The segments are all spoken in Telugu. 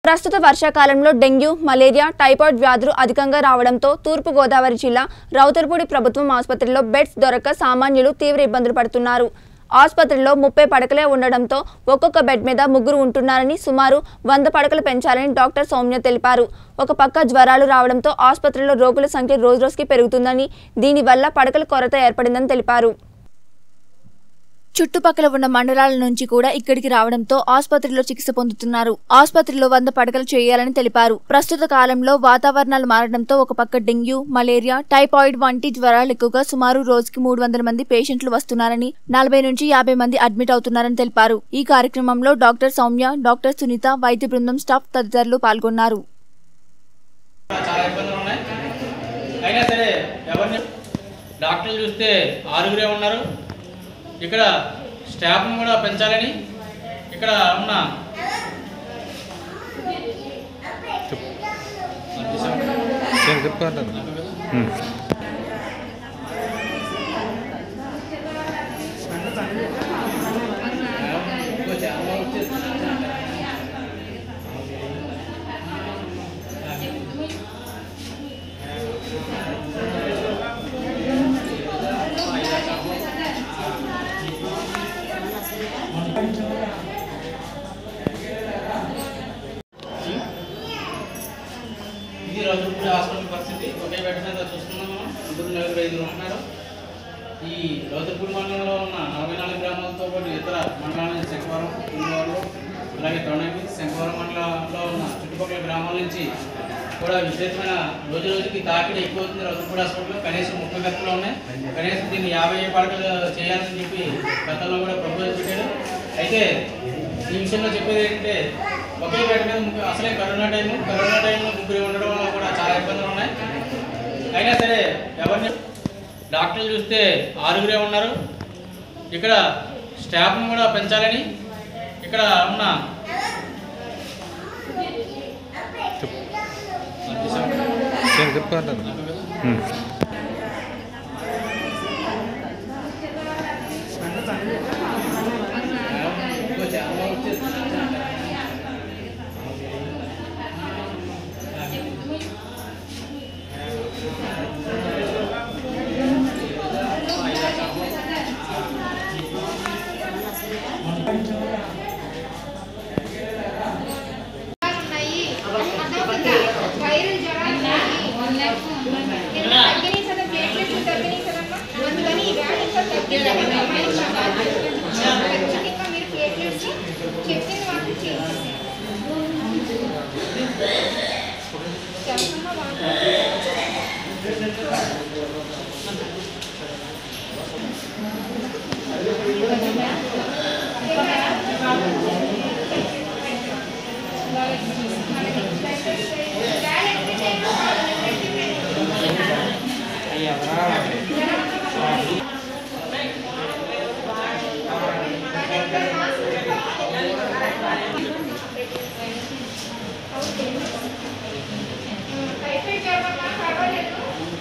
ప్రస్తుత వర్షాకాలంలో డెంగ్యూ మలేరియా టైఫాయిడ్ వ్యాధులు అధికంగా రావడంతో తూర్పు గోదావరి జిల్లా రౌతర్పూడి ప్రభుత్వం ఆసుపత్రిలో బెడ్స్ దొరక్క సామాన్యులు తీవ్ర ఇబ్బందులు పడుతున్నారు ఆసుపత్రిలో ముప్పై పడకలే ఉండడంతో ఒక్కొక్క బెడ్ మీద ముగ్గురు ఉంటున్నారని సుమారు వంద పడకలు పెంచాలని డాక్టర్ సౌమ్య తెలిపారు ఒక పక్క జ్వరాలు రావడంతో ఆసుపత్రిలో రోగుల సంఖ్య రోజురోజుకి పెరుగుతుందని దీనివల్ల పడకల కొరత ఏర్పడిందని తెలిపారు చుట్టుపక్కల ఉన్న మండలాల నుంచి కూడా ఇక్కడికి రావడంతో ఆసుపత్రిలో చికిత్స పొందుతున్నారు ఆసుపత్రిలో వంద పడకలు చేయాలని తెలిపారు ప్రస్తుత కాలంలో వాతావరణాలు మారడంతో ఒక పక్క డెంగ్యూ మలేరియా టైఫాయిడ్ వంటి జ్వరాలు ఎక్కువగా సుమారు రోజుకి మూడు వందల మంది పేషెంట్లు వస్తున్నారని నలభై నుంచి యాభై మంది అడ్మిట్ అవుతున్నారని తెలిపారు ఈ కార్యక్రమంలో డాక్టర్ సౌమ్య డాక్టర్ సునీత వైద్య బృందం స్టాఫ్ తదితరులు పాల్గొన్నారు చాలా ఇబ్బందులు ఉన్నాయి అయినా సరే ఎవరిని డాక్టర్లు చూస్తే ఆరుగురే ఉన్నారు ఇక్కడ స్టాఫ్ను కూడా పెంచాలని ఇక్కడ ఉన్న నేను చెప్పాను ఇది రోజుపూడి హాస్పిటల్ పరిస్థితి ఒకే బెడ్ మీద చూస్తున్నాం మనం ముగ్గురు నలుగురు ఐదుగురు ఉంటున్నారు ఈ రోజుపూడి మండలంలో ఉన్న నలభై నాలుగు గ్రామాలతో పాటు ఇతర మండలాల నుంచి శంకవరం కుంగవాళ్ళు అలాగే తొండగి శంకవరం మండలంలో ఉన్న చుట్టుపక్కల గ్రామాల నుంచి కూడా విపరీతమైన రోజు రోజుకి తాకిడి ఎక్కువ అవుతుంది రోజుపూడి హాస్పిటల్లో కనీసం ముప్పై గంటలు ఉన్నాయి కనీసం దీన్ని యాభై పడకలు చేయాలని చెప్పి గతంలో కూడా ప్రపోజల్ పెట్టారు అయితే ఈ విషయంలో చెప్పేది ఏంటంటే ఒకే బెడ్ మీద ముగ్గురు అసలే కరోనా టైం కరోనా టైంలో ముగ్గురు ఉండడం వల్ల కూడా చాలా ఇబ్బందులు ఉన్నాయి అయినా సరే ఎవరిని డాక్టర్లు చూస్తే ఆరుగురే ఉన్నారు ఇక్కడ స్టాఫ్ను కూడా పెంచాలని ఇక్కడ ఉన్న నేను చెప్పాను ఉన్నాయి అదొకటి వైరల్ జ్వరాలు ఉన్నాయి ఇలా తగ్గినాయి కదా ప్లేట్లెట్స్ తగ్గినాయి కదమ్మా అందుకని ఈ వ్యాధి ఇంకా తగ్గిందని ఖచ్చితంగా మీరు ప్లేట్లెట్స్ చెప్పిన వాళ్ళు చేసేసేయండి చెప్పమ్మా వాళ్ళు టైఫాయిడ్ జ్వరం పర్వాలేదు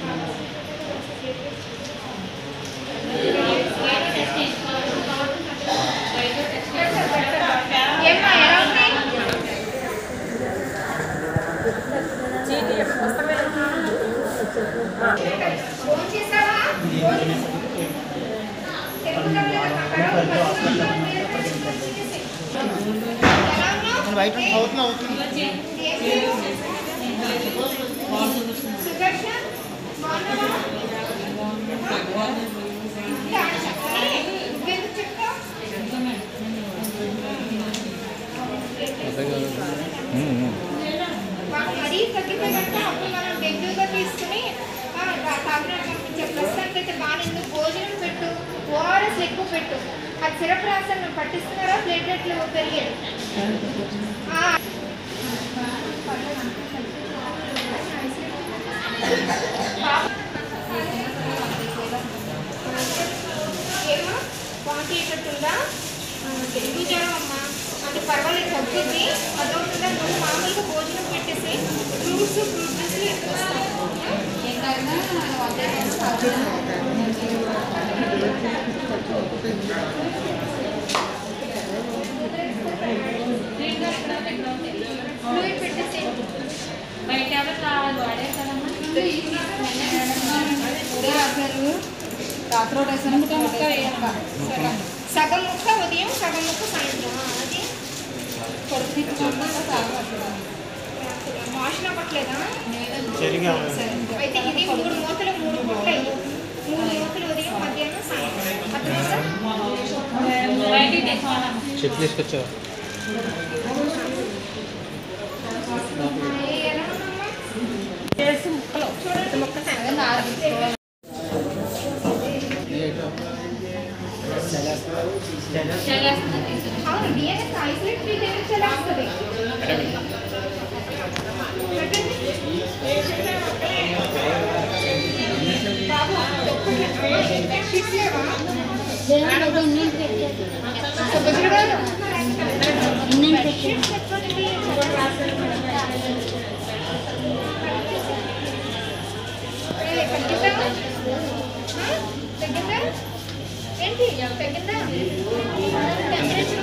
ఏమ్మా ఎలా ఉంది ఫోన్ చేసావా తెలుగులో బయట సుదర్శన్ బాగున్నావా నువ్వెందుకు చెప్తావు మాకు మరీ తగ్గితే కనుక అప్పుడు మనం డెంగ్యూగా తీసుకుని తాగుడానికి పంపించే ప్రస్తుతానికి అయితే బాగా ఎందుకు భోజనం పెట్టు ఓఆర్ఎస్ ఎక్కువ పెట్టు అది సిరప్ రాసాను పట్టిస్తున్నారా ప్లేట్లెట్లు పెరిగాయి ఆ. ఏమో వాంతి అయ్యేటట్టుందా డెంగ్యూ జ్వరం అమ్మా అంటే పర్వాలేదు తగ్గుద్ది అదవుతుందా నువ్వు మామూలుగా భోజనం పెట్టేసి ఫ్రూట్స్ ఫ్రూట్ జ్యూస్లు ఎక్కువ ఫ్లూయిడ్ సగం ముక్క ఉదయం సగం ముక్క సాయంత్రం ఆ, అది మోషన్ అవ్వట్లేదా సరే. అయితే ఇది మూడు మూతలు మూడు ముక్కలు మూడు మూతలు ఉదయం మధ్యాహ్నం సాయంత్రం అర్థమైందా? చెప్పు తీసుకొచ్చావా ఏ, ఎలా ఉందమ్మా? చూడండి ముక్క అవును డిఎన్ఎస్ ఐసోలేట్ త్రీ డేస్ ఎలా వస్తుంది బాబు షీట్స్ లేవా షీట్స్ పెట్టుకోండి ఏ, తగ్గిందా? ఆ? తగ్గిందా? ఏంటి తగ్గిందా టెంపరేచర్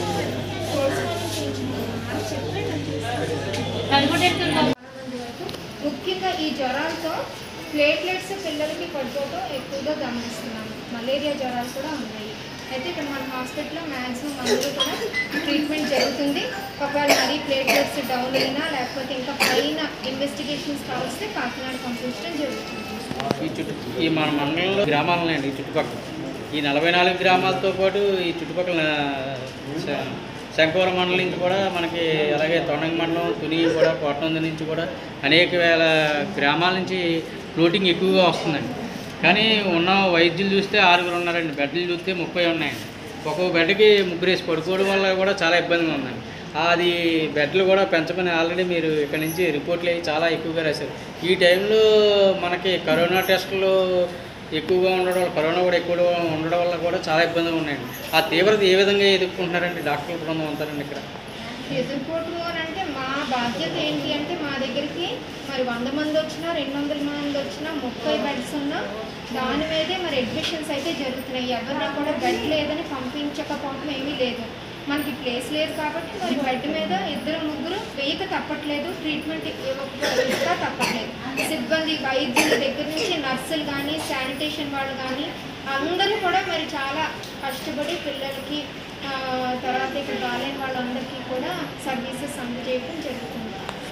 ముఖ్యంగా ఈ జ్వరాలతో ప్లేట్లెట్స్ పిల్లలకి పడిపోవడం ఎక్కువగా గమనిస్తున్నాము మలేరియా జ్వరాలు కూడా ఉన్నాయి అయితే ఇక్కడ మన హాస్పిటల్లో మ్యాక్సిమం అందరూ కూడా ట్రీట్మెంట్ జరుగుతుంది ఒకవేళ మరీ ప్లేట్లెట్స్ డౌన్ అయినా లేకపోతే ఇంకా పైన ఇన్వెస్టిగేషన్స్ కావస్తే కాకినాడ పంపించడం జరుగుతుంది ఈ చుట్టూ ఈ మన మండలంలో గ్రామాలు ఉన్నాయండి ఈ చుట్టుపక్కల ఈ నలభై నాలుగు గ్రామాలతో పాటు ఈ చుట్టుపక్కల శ- శంకవరం మండలం నుంచి కూడా మనకి అలాగే తొండంగి మండలం తుని కూడా కోటనంది నుంచి కూడా అనేక వేల గ్రామాల నుంచి ఫ్లోటింగ్ ఎక్కువగా వస్తుందండి కానీ ఉన్న వైద్యులు చూస్తే ఆరుగురు ఉన్నారండి బెడ్లు చూస్తే ముప్పై ఉన్నాయండి ఒక్కొక్క బెడ్కి ముగ్గురు వేసి పడుకోవడం వల్ల కూడా చాలా ఇబ్బందిగా ఉందండి అది బెడ్లు కూడా పెంచమని ఆల్రెడీ మీరు ఇక్కడ నుంచి రిపోర్ట్లు అవి చాలా ఎక్కువగా రాశారు ఈ టైంలో మనకి కరోనా టెస్టులు ఎక్కువగా ఉండడం వల్ల కరోనా కూడా ఎక్కువ ఉండడం వల్ల కూడా చాలా ఇబ్బందిగా ఉన్నాయండి ఆ తీవ్రత ఏ విధంగా ఎదుర్కొంటున్నారండి డాక్టర్ల బృందం ఉంటారండి ఇక్కడ ఎదుర్కోవటం అని అంటే మా బాధ్యత ఏంటి అంటే మా దగ్గరికి మరి వంద మంది వచ్చినా రెండు వందల మంది వచ్చినా ముప్పై బెడ్స్ ఉన్నా దాని మీదే మరి అడ్మిషన్స్ అయితే జరుగుతున్నాయి ఎవరిని కూడా బెడ్ లేదని పంపించకపోవటం ఏమీ లేదు మనకి ప్లేస్ లేదు కాబట్టి మరి బెడ్ మీద ఇద్దరు ముగ్గురు వేయక తప్పట్లేదు ట్రీట్మెంట్ ఇవ్వక తప్పట్లేదు సిబ్బంది వైద్యుల దగ్గర నుంచి నర్సులు కానీ శానిటేషన్ వాళ్ళు కానీ అందరూ కూడా మరి చాలా కష్టపడి పిల్లలకి ఆ, తర్వాత ఇక్కడ బాగాలేని వాళ్ళందరికీ కూడా సర్వీసెస్ అందజేయడం జరుగుతుంది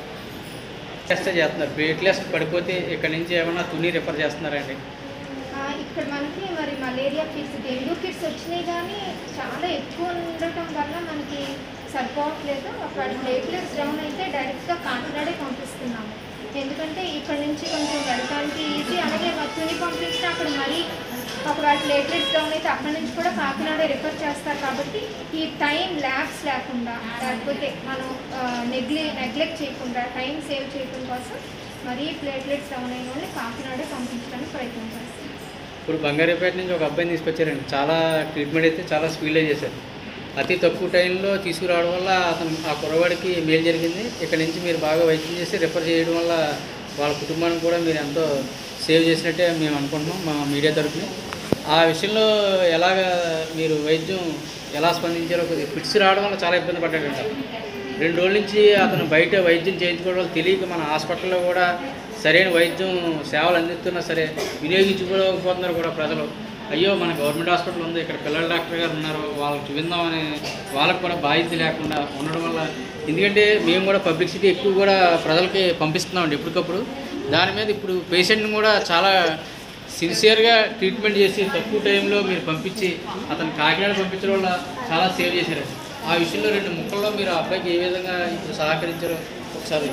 టెస్ట్ చేస్తున్నారు ప్లేట్లెస్ పడిపోతే ఇక్కడ నుంచి ఏమైనా తుని రిఫర్ చేస్తున్నారండి ఆ, ఇక్కడ మనకి మరి మలేరియా కిట్స్ డెంగ్యూ కిట్స్ వచ్చినాయి కానీ చాలా ఎక్కువ ఉండటం వల్ల మనకి సరిపోవట్లేదు ఒకవేళ ప్లేట్లెట్స్ డౌన్ అయితే డైరెక్ట్గా కాకినాడే పంపిస్తున్నాము ఎందుకంటే ఇక్కడ నుంచి కొంచెం వెళ్ళడానికి ఈజీ అలాగే వత్తుని పంపించినా అక్కడ మరీ ఒకవేళ ప్లేట్లెట్స్ డౌన్ అయితే అక్కడ నుంచి కూడా కాకినాడే రిఫర్ చేస్తారు కాబట్టి ఈ టైం ల్యాబ్స్ లేకుండా లేకపోతే మనం నెగ్లె నెగ్లెక్ట్ చేయకుండా టైం సేవ్ చేయడం కోసం మరీ ప్లేట్లెట్స్ డౌన్ అయిన వాళ్ళని కాకినాడే పంపించడానికి ప్రయత్నం చేస్తాం ఇప్పుడు బంగారీపేట నుంచి ఒక అబ్బాయిని తీసుకొచ్చారండి చాలా ట్రీట్మెంట్ అయితే చాలా స్పీడ్గా చేశారు అతి తక్కువ టైంలో తీసుకురావడం వల్ల అతను ఆ కుర్రవాడికి మేలు జరిగింది ఇక్కడ నుంచి మీరు బాగా వైద్యం చేసి రిఫర్ చేయడం వల్ల వాళ్ళ కుటుంబానికి కూడా మీరు ఎంతో సేవ్ చేసినట్టే మేము అనుకుంటున్నాం మా మీడియా తరఫున ఆ విషయంలో ఎలాగ మీరు వైద్యం ఎలా స్పందించారో కొద్దిగా ఫిట్స్ రావడం వల్ల చాలా ఇబ్బంది పడ్డాడంట రెండు రోజుల నుంచి అతను బయట వైద్యం చేయించుకోవడం వల్ల తెలియక మన హాస్పిటల్లో కూడా సరైన వైద్యం సేవలు అందిస్తున్నా సరే వినియోగించుకోలేకపోతున్నారు కూడా ప్రజలు అయ్యో మన గవర్నమెంట్ హాస్పిటల్ ఉంది ఇక్కడ పిల్లల డాక్టర్ గారు ఉన్నారు వాళ్ళకి చూపిందామని వాళ్ళకి కూడా బాధ్యత లేకుండా ఉండడం వల్ల ఎందుకంటే మేము కూడా పబ్లిసిటీ ఎక్కువ కూడా ప్రజలకి పంపిస్తున్నామండి ఎప్పటికప్పుడు దాని మీద ఇప్పుడు పేషెంట్ని కూడా చాలా సిన్సియర్గా ట్రీట్మెంట్ చేసి తక్కువ టైంలో మీరు పంపించి అతను కాకినాడ పంపించడం వల్ల చాలా సేవ్ చేశారు ఆ విషయంలో రెండు ముక్కల్లో మీరు ఆ అబ్బాయికి ఏ విధంగా ఇప్పుడు సహకరించారో ఒకసారి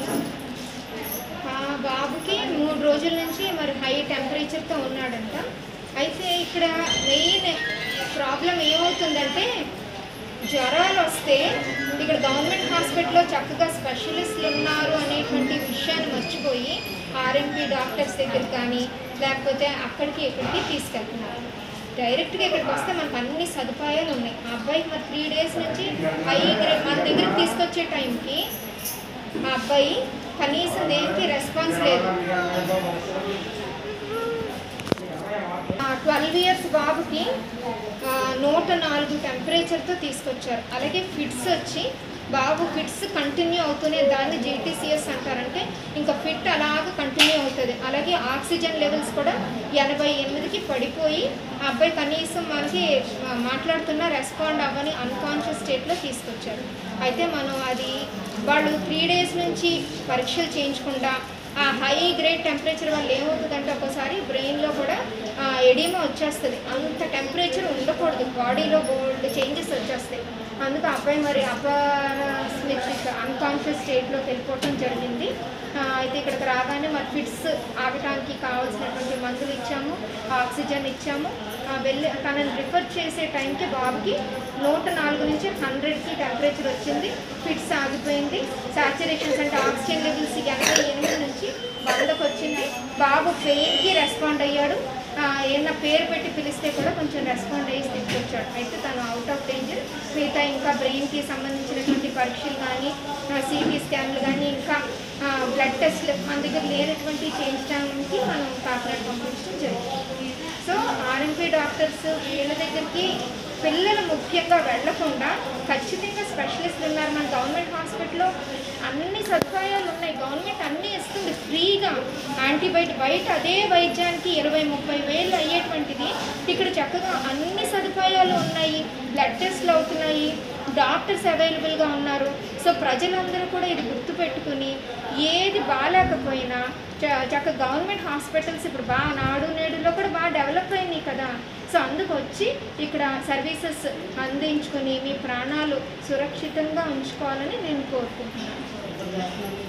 ఆ బాబుకి మూడు రోజుల నుంచి మరి హై టెంపరేచర్తో ఉన్నాడంట అయితే ఇక్కడ మెయిన్ ప్రాబ్లం ఏమవుతుందంటే జ్వరాలు వస్తే ఇక్కడ గవర్నమెంట్ హాస్పిటల్లో చక్కగా స్పెషలిస్టులు ఉన్నారు అనేటువంటి విషయాన్ని మర్చిపోయి ఆర్ఎంపీ డాక్టర్స్ దగ్గర కానీ లేకపోతే అక్కడికి ఇక్కడికి తీసుకెళ్తున్నారు డైరెక్ట్గా ఇక్కడికి వస్తే మనకు అన్ని సదుపాయాలు ఉన్నాయి ఆ అబ్బాయికి మరి త్రీ డేస్ నుంచి హై మన దగ్గరికి తీసుకొచ్చే టైంకి ఆ అబ్బాయి కనీసం దేనికి రెస్పాన్స్ లేదు ట్వెల్వ్ ఇయర్స్ బాబుకి ఆ, నూట నాలుగు టెంపరేచర్తో తీసుకొచ్చారు అలాగే ఫిట్స్ వచ్చి బాబు ఫిట్స్ కంటిన్యూ అవుతూనే దాన్ని జీటీసీఎస్ అంటారంటే ఇంకా ఫిట్ అలాగ కంటిన్యూ అవుతుంది అలాగే ఆక్సిజన్ లెవెల్స్ కూడా ఎనభై ఎనిమిదికి పడిపోయి ఆ అబ్బాయి కనీసం మనకి ఆ, మాట్లాడుతున్న రెస్పాండ్ అవ్వని అన్కాన్షియస్ స్టేట్లో తీసుకొచ్చారు అయితే మనం అది వాళ్ళు త్రీ డేస్ నుంచి పరీక్షలు చేయించకుండా ఆ హై గ్రేడ్ టెంపరేచర్ వల్ల ఏమవుతుందంటే ఒక్కోసారి బ్రెయిన్లో కూడా ఎడిమా వచ్చేస్తుంది అంత టెంపరేచర్ ఉండకూడదు బాడీలో బోల్డ్ చేంజెస్ వచ్చేస్తాయి అందుకు ఆ అబ్బాయి మరి అపాస్మిక్ అన్కాన్షియస్ స్టేట్లోకి వెళ్ళిపోవటం జరిగింది ఆ, అయితే ఇక్కడికి రాగానే మరి ఫిట్స్ ఆగటానికి కావాల్సినటువంటి మందులు ఇచ్చాము ఆక్సిజన్ ఇచ్చాము ఆ, వెళ్ళి తనని రిఫర్ చేసే టైంకి బాబుకి నూట నాలుగు నుంచి హండ్రెడ్కి టెంపరేచర్ వచ్చింది ఫిట్స్ ఆగిపోయింది సాచురేషన్స్ అంటే ఆక్సిజన్ లెవెల్స్ ఎనభై ఎనిమిది నుంచి వందకు వచ్చింది బాబు పెయిన్కి రెస్పాండ్ అయ్యాడు ఆ, ఏమన్నా పేరు పెట్టి పిలిస్తే కూడా కొంచెం రెస్పాండ్ అయ్యి తీసుకొచ్చాడు అయితే తను అవుట్ ఆఫ్ డేంజర్ మిగతా ఇంకా బ్రెయిన్కి సంబంధించినటువంటి పరీక్షలు కానీ సిటీ స్కాన్లు కానీ ఇంకా బ్లడ్ టెస్ట్లు మన దగ్గర లేనటువంటి చేయించడానికి మనం కాకినాడ పంపించడం జరిగింది సో ఆర్ఎంపీ డాక్టర్స్ వీళ్ళ దగ్గరికి పిల్లలు ముఖ్యంగా వెళ్లకుండా ఖచ్చితంగా స్పెషలిస్టులు ఉన్నారు మన గవర్నమెంట్ హాస్పిటల్లో అన్ని సదుపాయాలు ఉన్నాయి గవర్నమెంట్ అన్నీ ఇస్తుంది ఫ్రీగా యాంటీబయాటిక్ బయట అదే వైద్యానికి ఇరవై ముప్పై వేలు అయ్యేటువంటిది ఇక్కడ చక్కగా అన్ని సదుపాయాలు ఉన్నాయి బ్లడ్ టెస్ట్లు అవుతున్నాయి డాక్టర్స్ అవైలబుల్గా ఉన్నారు సో ప్రజలందరూ కూడా ఇది గుర్తుపెట్టుకుని ఏది బాగాలేకపోయినా చ- చక్క గవర్నమెంట్ హాస్పిటల్స్ ఇప్పుడు బాగా నాడు నేడులో కూడా బాగా డెవలప్ అయినాయి కదా సో అందుకు వచ్చి ఇక్కడ సర్వీసెస్ అందించుకొని మీ ప్రాణాలు సురక్షితంగా ఉంచుకోవాలని నేను కోరుకుంటున్నాను